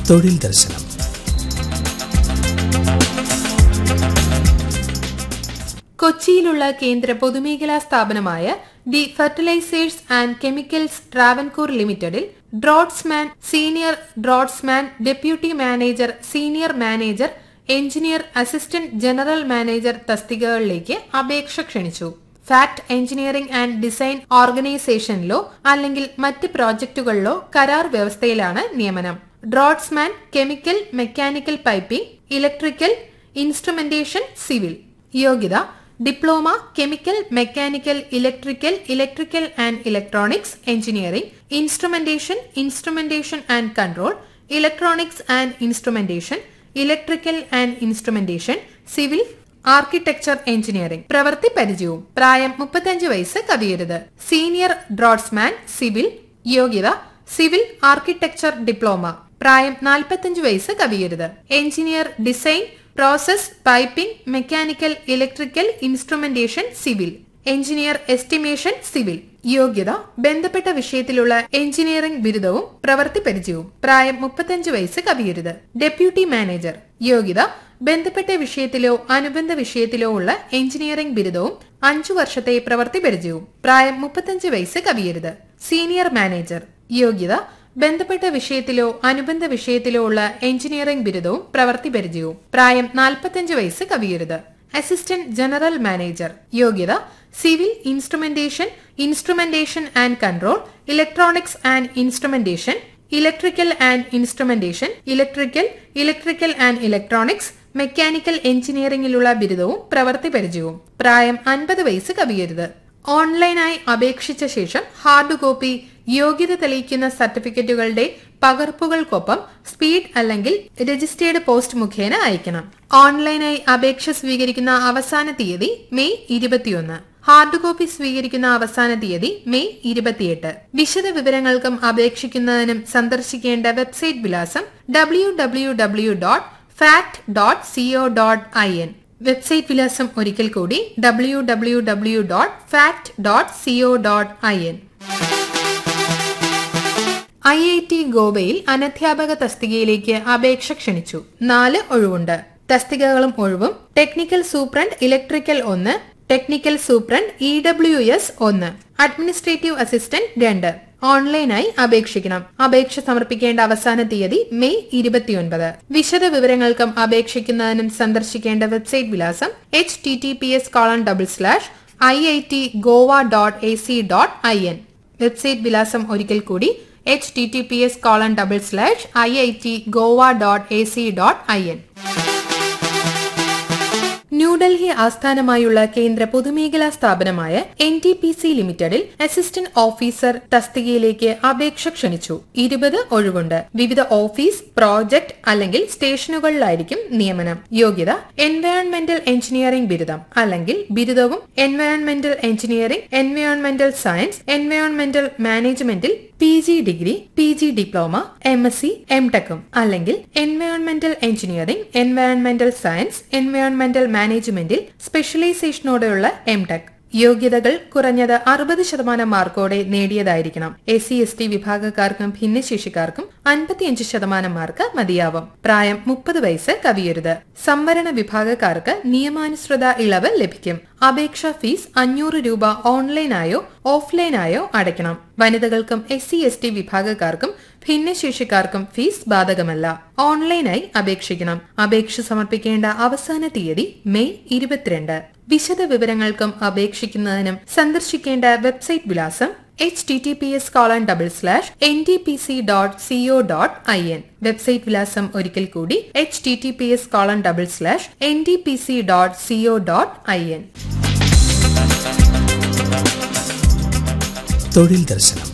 തൊഴിൽ ദർശനം കൊച്ചിയിലുള്ള കേന്ദ്ര പൊതുമേഖലാ സ്ഥാപനമായ the fertilisers and chemicals Travancore ലിമിറ്റഡിൽ draughtsman senior draughtsman deputy manager senior manager engineer assistant general manager തസ്തികകളിലേക്ക് അപേക്ഷ ക്ഷണിച്ചു ഫാക്ട് എഞ്ചിനീയറിംഗ് ആൻഡ് ഡിസൈൻ ഓർഗനൈസേഷനിലോ അല്ലെങ്കിൽ മറ്റ് പ്രോജക്റ്റുകളിലോ കരാർ വ്യവസ്ഥയിലാണ് നിയമനം draughtsman chemical mechanical piping electrical instrumentation civil യോഗ്യത diploma chemical mechanical electrical electrical and electronics engineering instrumentation instrumentation and control electronics and instrumentation electrical and instrumentation civil architecture engineering പ്രവൃത്തി പരിചയവും പ്രായം മുപ്പത്തഞ്ച് വയസ്സ് കവിയരുത് സീനിയർ ഡ്രോട്സ്മാൻ സിവിൽ യോഗ്യത civil architecture diploma പ്രായം നാൽപ്പത്തഞ്ച് വയസ്സ് കവിയരുത് engineer design process piping mechanical electrical instrumentation civil engineer estimation civil യോഗ്യത ബന്ധപ്പെട്ട വിഷയത്തിലുള്ള എഞ്ചിനീയറിംഗ് ബിരുദവും പ്രവൃത്തി പരിചയവും പ്രായം മുപ്പത്തഞ്ച് വയസ്സ് കവിയരുത് ഡെപ്യൂട്ടി മാനേജർ യോഗ്യത ബന്ധപ്പെട്ട വിഷയത്തിലോ അനുബന്ധ വിഷയത്തിലോ ഉള്ള എഞ്ചിനീയറിംഗ് ബിരുദവും അഞ്ചു വർഷത്തെ പ്രവൃത്തി പരിചയവും പ്രായം മുപ്പത്തഞ്ച് വയസ്സ് കവിയരുത് സീനിയർ മാനേജർ യോഗ്യത ബന്ധപ്പെട്ട വിഷയത്തിലോ അനുബന്ധ വിഷയത്തിലോ ഉള്ള എഞ്ചിനീയറിംഗ് ബിരുദവും പ്രവൃത്തി പരിചയവും പ്രായം നാൽപ്പത്തഞ്ച് വയസ്സ് കവിയരുത് അസിസ്റ്റന്റ് ജനറൽ മാനേജർ യോഗ്യത civil instrumentation instrumentation and control electronics and instrumentation electrical and instrumentation electrical electrical and electronics mechanical എഞ്ചിനീയറിംഗിലുള്ള ബിരുദവും പ്രവൃത്തി പരിചയവും പ്രായം അൻപത് വയസ്സ് കവിയരുത് ഓൺലൈനായി അപേക്ഷിച്ച ശേഷം ഹാർഡ് കോപ്പി യോഗ്യത തെളിയിക്കുന്ന സർട്ടിഫിക്കറ്റുകളുടെ പകർപ്പുകൾക്കൊപ്പം സ്പീഡ് അല്ലെങ്കിൽ രജിസ്റ്റേർഡ് പോസ്റ്റ് മുഖേന അയക്കണം ഓൺലൈനായി അപേക്ഷ സ്വീകരിക്കുന്ന അവസാന തീയതി മെയ് ഇരുപത്തിയൊന്ന് ഹാർഡ് കോപ്പി സ്വീകരിക്കുന്ന അവസാന തീയതി മെയ് ഇരുപത്തിയെട്ട് വിശദ വിവരങ്ങൾക്കും അപേക്ഷിക്കുന്നതിനും സന്ദർശിക്കേണ്ട വെബ്സൈറ്റ് വിലാസം W W W dot FACT dot C O dot I N website വിലാസം ഒരിക്കൽ കൂടി W W W dot FACT dot C O dot I N I I T ഗോവയിൽ അനധ്യാപക തസ്തികയിലേക്ക് അപേക്ഷ ക്ഷണിച്ചു നാല് ഒഴിവുണ്ട് തസ്തികകളും ഒഴിവും ടെക്നിക്കൽ സൂപ്രണ്ട് ഇലക്ട്രിക്കൽ ഒന്ന് technical superintendent E W S ഒന്ന് അഡ്മിനിസ്ട്രേറ്റീവ് അസിസ്റ്റന്റ് രണ്ട് ഓൺലൈനായി അപേക്ഷിക്കണം അപേക്ഷ സമർപ്പിക്കേണ്ട അവസാന തീയതി മെയ് ഇരുപത്തിയൊൻപത് വിശദ വിവരങ്ങൾക്കും അപേക്ഷിക്കുന്നതിനും സന്ദർശിക്കേണ്ട വെബ്സൈറ്റ് വിലാസം H T T P S colon double slash I I T Goa dot A C dot I N website വിലാസം ഒരിക്കൽ കൂടി H T T P S colon double slash I I T Goa dot A C dot I N New Delhi ആസ്ഥാനമായുള്ള കേന്ദ്ര പൊതുമേഖലാ സ്ഥാപനമായ N T P C ലിമിറ്റഡിൽ assistant officer തസ്തികയിലേക്ക് അപേക്ഷ ക്ഷണിച്ചു ഇരുപത് ഒഴിവുണ്ട് വിവിധ ഓഫീസ് പ്രോജക്ട് അല്ലെങ്കിൽ സ്റ്റേഷനുകളിലായിരിക്കും നിയമനം യോഗ്യത എൻവയോൺമെന്റൽ എഞ്ചിനീയറിംഗ് ബിരുദം അല്ലെങ്കിൽ ബിരുദവും എൻവയോൺമെന്റൽ എഞ്ചിനീയറിംഗ് എൻവയോൺമെന്റൽ സയൻസ് എൻവയോൺമെന്റൽ മാനേജ്മെന്റിൽ P G degree P G diploma M S C M ടെക്കും അല്ലെങ്കിൽ എൻവയോൺമെന്റൽ എഞ്ചിനീയറിംഗ് എൻവയോൺമെന്റൽ സയൻസ് എൻവയോൺമെന്റൽ മാനേജ്മെന്റിൽ സ്പെഷ്യലൈസേഷനോടെയുള്ള എം ടെക് യോഗ്യതകൾ കുറഞ്ഞത് അറുപത് ശതമാനം മാർക്കോടെ നേടിയതായിരിക്കണം എസ് സി എസ് ടി വിഭാഗക്കാർക്കും ഭിന്നശേഷിക്കാർക്കും അൻപത്തിയഞ്ച് ശതമാനം മാർക്ക് മതിയാവും പ്രായം മുപ്പത് വയസ്സ് കവിയരുത് സംവരണ വിഭാഗക്കാർക്ക് നിയമാനുസൃത ഇളവ് ലഭിക്കും അപേക്ഷാ ഫീസ് അഞ്ഞൂറ് രൂപ ഓൺലൈനായോ ഓഫ്ലൈനായോ അടയ്ക്കണം വനിതകൾക്കും എസ് സി എസ് ടി വിഭാഗക്കാർക്കും ഭിന്നശേഷിക്കാർക്കും ഫീസ് ബാധകമല്ല ഓൺലൈനായി അപേക്ഷിക്കണം അപേക്ഷ സമർപ്പിക്കേണ്ട അവസാന തീയതി മെയ് ഇരുപത്തിരണ്ട് വിശദ വിവരങ്ങൾക്കും അപേക്ഷിക്കുന്നതിനും സന്ദർശിക്കേണ്ട വെബ്സൈറ്റ് വിലാസം H T T P S colon double slash N T P C dot C O dot I N website വിലാസം ഒരിക്കൽ കൂടി H T T P S colon double slash N T P C dot C O dot I N തൊഴിൽ ദർശനം